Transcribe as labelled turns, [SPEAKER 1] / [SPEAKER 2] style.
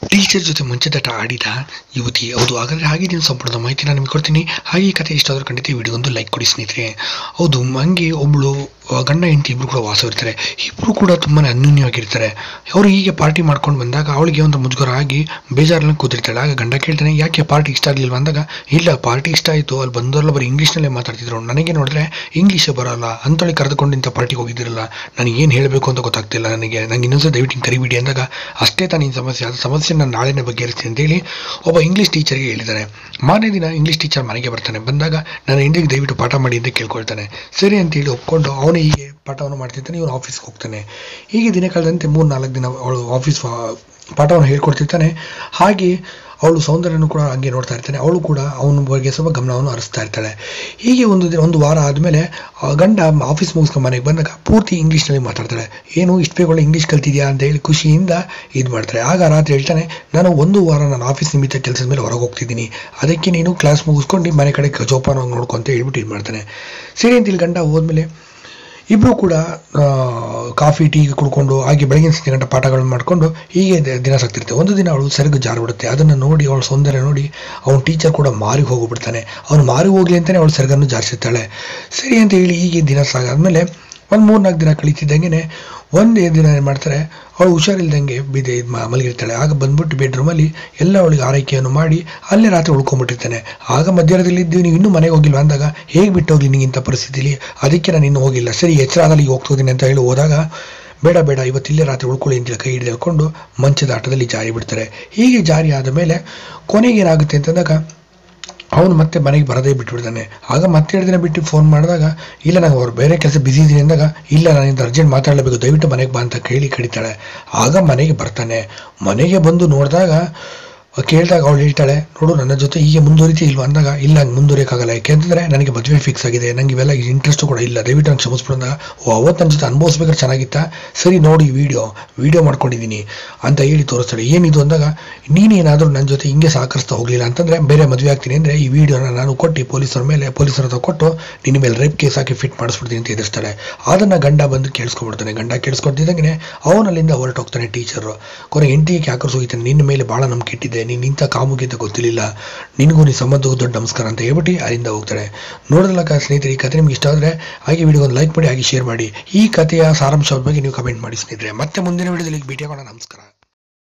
[SPEAKER 1] teacher ಜೊತೆ ಮಂಚದಾಟ ಆಡಿದ ಯುವತಿ ಹೌದು ಹಾಗಾದ್ರೆ ಹಾಗೆ ನೀವು ಸಂಪೂರ್ಣ ಮಾಹಿತಿ ನಾನು ನಿಮಗೆ ಕೊಡ್ತೀನಿ ಹಾಗೆ ಈ ಕಥೆ ಇಷ್ಟ ಆದ್ರೆ ಖಂಡಿತ ಈ ವಿಡಿಯೋ ಒಂದು ಲೈಕ್ ಕೊಡಿ ಸ್ನೇಹಿತರೆ ಹೌದು ಹಂಗೆ ಒಬ್ಳು ಆ, ಗಂಡ ಹೆಂಡತಿ ಇಬ್ರು ಕೂಡ ವಾಸವಿರ್ತಾರೆ ಇಬ್ರು ಕೂಡ ತುಂಬಾನೇ ಅನ್ಯೂನ್ಯವಾಗಿರ್ತಾರೆ ಅವರು ಹೀಗೆ ಪಾರ್ಟಿ ಮಾಡ್ಕೊಂಡು ಬಂದಾಗ ಅವಳಿಗೆ ಒಂದು ಮುಜುಗರ ಆಗಿ ಬೇಜಾರಲ್ಲಿ ಕೂತಿರ್ತಾಳೆ ಆಗ ಗಂಡ ಕೇಳ್ತಾನೆ ಯಾಕೆ ಪಾರ್ಟಿ ಇಷ್ಟ ಆಗಲಿಲ್ವ ಅಂದಾಗ ಇಲ್ಲ ಪಾರ್ಟಿ ಇಷ್ಟ ಆಯಿತು ಅಲ್ಲಿ ಬಂದವರೆಲ್ಲ ಬರೀ ಇಂಗ್ಲೀಷ್ನಲ್ಲೇ ಮಾತಾಡ್ತಿದ್ರು ನನಗೆ ನೋಡಿದ್ರೆ ಇಂಗ್ಲೀಷೇ ಬರಲ್ಲ ಅಂತೇಳಿ ಕರೆದುಕೊಂಡು ಇಂಥ ಪಾರ್ಟಿಗೆ ಹೋಗಿದ್ದಿರಲ್ಲ ನನಗೆ ಏನು ಹೇಳಬೇಕು ಅಂತ ಗೊತ್ತಾಗ್ತಿಲ್ಲ ನನಗೆ ನಂಗೆ ಇನ್ನೊಂದ್ಸಲ ದಯವಿಟ್ಟು ಹಿಂಗೆ ಕರಿಬಿಡಿ ಅಂದಾಗ ಅಷ್ಟೇ ತಾನೇ ಈ ಸಮಸ್ಯೆ ಅದು ಸಮಸ್ಯೆ ನಾನು ನಾಳೆನೇ ಬಗೆಹರಿಸ್ತೀನಿ ಅಂತೇಳಿ ಒಬ್ಬ ಇಂಗ್ಲೀಷ್ ಟೀಚರ್ಗೆ ಹೇಳಿದ್ದಾನೆ ಮಾರನೇ ದಿನ ಇಂಗ್ಲೀಷ್ ಟೀಚರ್ ಮನೆಗೆ ಬರ್ತಾನೆ ಬಂದಾಗ ನನ್ನ ಹೆಂಡಿಗೆ ದಯವಿಟ್ಟು ಪಾಠ ಮಾಡಿ ಅಂತ ಕೇಳ್ಕೊಳ್ತಾನೆ ಸರಿ ಅಂತೇಳಿ ಒಪ್ಕೊಂಡು ಅವನು ಹೀಗೆ ಪಾಠವನ್ನು ಮಾಡ್ತಿರ್ತಾನೆ ಇವನು ಆಫೀಸ್ಗೆ ಹೋಗ್ತಾನೆ ಹೀಗೆ ದಿನ ಕಳೆದಂತೆ ಮೂರು ನಾಲ್ಕು ದಿನ ಅವಳು ಆಫೀಸ್ ಪಾಠವನ್ನು ಹೇಳ್ಕೊಡ್ತಿರ್ತಾನೆ ಹಾಗೆ ಅವಳು ಸೌಂದರ್ಯನೂ ಕೂಡ ಹಂಗೆ ನೋಡ್ತಾ ಇರ್ತಾನೆ ಅವಳು ಕೂಡ ಅವನ ಬಗ್ಗೆ ಸ್ವಲ್ಪ ಗಮನವನ್ನು ಹರಿಸ್ತಾ ಇರ್ತಾಳೆ ಹೀಗೆ ಒಂದು ದಿನ ಒಂದು ವಾರ ಆದಮೇಲೆ ಗಂಡ ಆಫೀಸ್ ಮುಗಿಸ್ಕೊಂಡು ಮನೆಗೆ ಬಂದಾಗ ಪೂರ್ತಿ ಇಂಗ್ಲೀಷ್ನಲ್ಲಿ ಮಾತಾಡ್ತಾಳೆ ಏನು ಇಷ್ಟು ಬೇಗ ಒಳ್ಳೆ ಇಂಗ್ಲೀಷ್ ಕಲ್ತಿದ್ಯಾ ಅಂತ ಹೇಳಿ ಖುಷಿಯಿಂದ ಇದು ಮಾಡ್ತಾರೆ ಆಗ ರಾತ್ರಿ ಹೇಳ್ತಾನೆ ನಾನು ಒಂದು ವಾರ ನಾನು ಆಫೀಸ್ ನಿಮಿತ್ತ ಕೆಲಸದ ಮೇಲೆ ಹೊರಗೆ ಹೋಗ್ತಿದ್ದೀನಿ ಅದಕ್ಕೆ ನೀನು ಕ್ಲಾಸ್ ಮುಗಿಸ್ಕೊಂಡು ಮನೆ ಕಡೆ ಜೋಪಾನವಾಗಿ ನೋಡ್ಕೊ ಅಂತ ಹೇಳ್ಬಿಟ್ಟು ಇದು ಮಾಡ್ತಾನೆ ಸರಿ ಅಂತ ಇಲ್ಲಿ ಗಂಡ ಹೋದ್ಮೇಲೆ ಇಬ್ಬರು ಕೂಡ ಆ, ಕಾಫಿ ಟೀ ಕುಡ್ಕೊಂಡು ಹಾಗೆ ಬೆಳಗಿನ ಸಂಜೆ ಗಂಟೆ ಪಾಠಗಳನ್ನು ಮಾಡಿಕೊಂಡು ಹೀಗೆ ದ- ದಿನ ಸಾಕ್ತಿರ್ತಾರೆ ಒಂದು ದಿನ ಅವಳು ಸೆರಗು ಜಾರು ಬಿಡುತ್ತೆ ಅದನ್ನು ನೋಡಿ ಅವಳ ಸೌಂದರ್ಯ ನೋಡಿ ಅವನ ಟೀಚರ್ ಕೂಡ ಮಾರಿಗೆ ಹೋಗ್ಬಿಡ್ತಾನೆ ಅವನು ಮಾರಿಗೆ ಹೋಗ್ಲಿ ಅಂತಲೇ ಅವಳು ಸೆರಗನ್ನು ಜಾರಿಸಿರ್ತಾಳೆ ಸರಿ ಅಂತ ಹೇಳಿ ಹೀಗೆ ದಿನ ಸಾಗಾದ್ಮೇಲೆ ಒಂದು ಮೂರ್ನಾಲ್ಕು ದಿನ ಕಳೀತಿದ್ದಂಗೆ ಒಂದೇ ದಿನ ಏನು ಮಾಡ್ತಾರೆ ಅವಳು ಹುಷಾರಿಲ್ದಂಗೆ ಬಿದ್ದೆ ಇದು ಮಲಗಿರ್ತಾಳೆ ಆಗ ಬಂದ್ಬಿಟ್ಟು ಬೆಡ್ರೂಮಲ್ಲಿ ಎಲ್ಲ ಅವಳಿಗೆ ಆರೈಕೆಯನ್ನು ಮಾಡಿ ಅಲ್ಲೇ ರಾತ್ರಿ ಉಳ್ಕೊಂಡ್ಬಿಟ್ಟಿರ್ತಾನೆ ಆಗ ಮಧ್ಯರಾತ್ರಿಯಲ್ಲಿ ಇದ್ದೀವಿ ನೀವು ಇನ್ನೂ ಮನೆಗೆ ಹೋಗಿಲ್ವ ಅಂದಾಗ ಹೇಗೆ ಬಿಟ್ಟು ಹೋಗ್ಲಿ ನಿಂಗೆ ಇಂಥ ಪರಿಸ್ಥಿತಿಲಿ ಅದಕ್ಕೆ ನಾನು ಇನ್ನೂ ಹೋಗಿಲ್ಲ ಸರಿ ಎಚ್ಚರ ಆಗಲಿ ಹೋಗ್ತೋದೀನಿ ಅಂತ ಹೇಳಿ ಹೋದಾಗ ಬೇಡ ಬೇಡ ಇವತ್ತು ಇಲ್ಲೇ ರಾತ್ರಿ ಉಳ್ಕೊಳ್ಳಿ ಅಂತ ಕೈ ಹಿಡಿದು ಹೇಳ್ಕೊಂಡು ಮಂಚದ ಆಟದಲ್ಲಿ ಜಾರಿ ಬಿಡ್ತಾರೆ ಹೀಗೆ ಜಾರಿ ಆದ ಮೇಲೆ ಕೊನೆಗೆ ಏನಾಗುತ್ತೆ ಅಂತಂದಾಗ ಅವನು ಮತ್ತೆ ಮನೆಗೆ ಬರದೇ ಬಿಟ್ಬಿಡ್ತಾನೆ ಆಗ ಮತ್ತೆ ಎರಡು ದಿನ ಬಿಟ್ಟು ಫೋನ್ ಮಾಡಿದಾಗ ಇಲ್ಲ ನಂಗೆ ಅವ್ರು ಬೇರೆ ಕೆಲಸ ಬಿಸಿ ಇದ್ದೀನಿ ಅಂದಾಗ ಇಲ್ಲ ನಾನಿಂದ ಅರ್ಜೆಂಟ್ ಮಾತಾಡಲೇಬೇಕು ದಯವಿಟ್ಟು ಮನೆಗೆ ಬಾ ಅಂತ ಕೇಳಿ ಕಡಿತಾಳೆ ಆಗ ಮನೆಗೆ ಬರ್ತಾನೆ ಮನೆಗೆ ಬಂದು ನೋಡಿದಾಗ ಕೇಳಿದಾಗ ಅವಳು ಹೇಳ್ತಾಳೆ ನೋಡು ನನ್ನ ಜೊತೆ ಹೀಗೆ ಮುಂದುವರಿತಿ ಇಲ್ವಾ ಅಂದಾಗ ಇಲ್ಲ ಹಂಗೆ ಮುಂದುವರಿಯೋಕ್ಕಾಗಲ್ಲ ಯಾಕೆಂತಂದರೆ ನನಗೆ ಮದುವೆ ಫಿಕ್ಸ್ ಆಗಿದೆ ನನಗೆ ಇವೆಲ್ಲ ಇಂಟ್ರೆಸ್ಟ್ ಕೂಡ ಇಲ್ಲ ದಯವಿಟ್ಟು ನಂಗೆ ಕ್ಷಮಿಸ್ಬಿಡು ಅಂದಾಗ ಓ ಅವತ್ತು ನನ್ನ ಜೊತೆ ಅನುಭವಿಸ್ಬೇಕಾದ್ರೆ ಚೆನ್ನಾಗಿತ್ತಾ ಸರಿ ನೋಡಿ ವಿಡಿಯೋ ವಿಡಿಯೋ ಮಾಡ್ಕೊಂಡಿದ್ದೀನಿ ಅಂತ ಹೇಳಿ ತೋರಿಸ್ತಾಳೆ ಏನಿದು ಅಂದಾಗ ನೀನೇನಾದರೂ ನನ್ನ ಜೊತೆ ಹಿಂಗೆ ಸಹಕರಿಸ್ತಾ ಹೋಗಲಿಲ್ಲ ಅಂತಂದರೆ ಬೇರೆ ಮದುವೆ ಆಗ್ತೀನಿ ಅಂದರೆ ಈ ವಿಡಿಯೋನ ನಾನು ಕೊಟ್ಟು ಪೊಲೀಸರ ಮೇಲೆ ಪೊಲೀಸರ ಹತ್ರ ಕೊಟ್ಟು ನಿನ್ನ ಮೇಲೆ ರೇಪ್ ಕೇಸ್ ಹಾಕಿ ಫಿಟ್ ಮಾಡಿಸ್ಬಿಡ್ತೀನಿ ಅಂತ ಎದುರಿಸ್ತಾಳೆ ಅದನ್ನು ಗಂಡ ಬಂದು ಕೇಳಿಸ್ಕೊಂಡ್ಬಿಡ್ತಾನೆ ಗಂಡ ಕೇಳಿಸ್ಕೊಳ್ತಿದ್ದಂಗೆ ಅವನಲ್ಲಿಂದ ಹೊರಟೋಗ್ತಾನೆ ಟೀಚರು ಕೊನೆ ಹೆಂಡತಿಗೆ ಯಾಕರ್ಸ್ ಹೋಗಿದ್ದಾನೆ ನಿನ್ನ ಮೇಲೆ ಭಾಳ ನಂಬಿಕೆ ಇಟ್ಟಿದ್ದೆ ನೀನು ಇಂಥ ಕಾಮುಗೆ ಅಂತ ಗೊತ್ತಿರಲಿಲ್ಲ ನಿನಗೂ ನೀನು ಸಂಬಂಧಕ್ಕೂ ದೊಡ್ಡ ನಮಸ್ಕಾರ ಅಂತ ಹೇಳ್ಬಿಟ್ಟು ಅಲ್ಲಿಂದ ಹೋಗ್ತಾಳೆ ನೋಡೋದಲ್ಲ ಸ್ನೇಹಿತರೆ ಈ ಕಥೆ ನಿಮ್ಗೆ ಇಷ್ಟ ಆದರೆ ಹಾಗೆ ವಿಡಿಯೋ ಒಂದು ಲೈಕ್ ಮಾಡಿ ಹಾಗೆ ಶೇರ್ ಮಾಡಿ ಈ ಕಥೆಯ ಸಾರಾಂಶದ ಬಗ್ಗೆ ನೀವು ಕಮೆಂಟ್ ಮಾಡಿ ಸ್ನೇಹಿತರೆ ಮತ್ತೆ ಮುಂದಿನ ವಿಡಿಯೋದಲ್ಲಿ ಭೇಟಿಯಾಗೋಣ ನಮಸ್ಕಾರ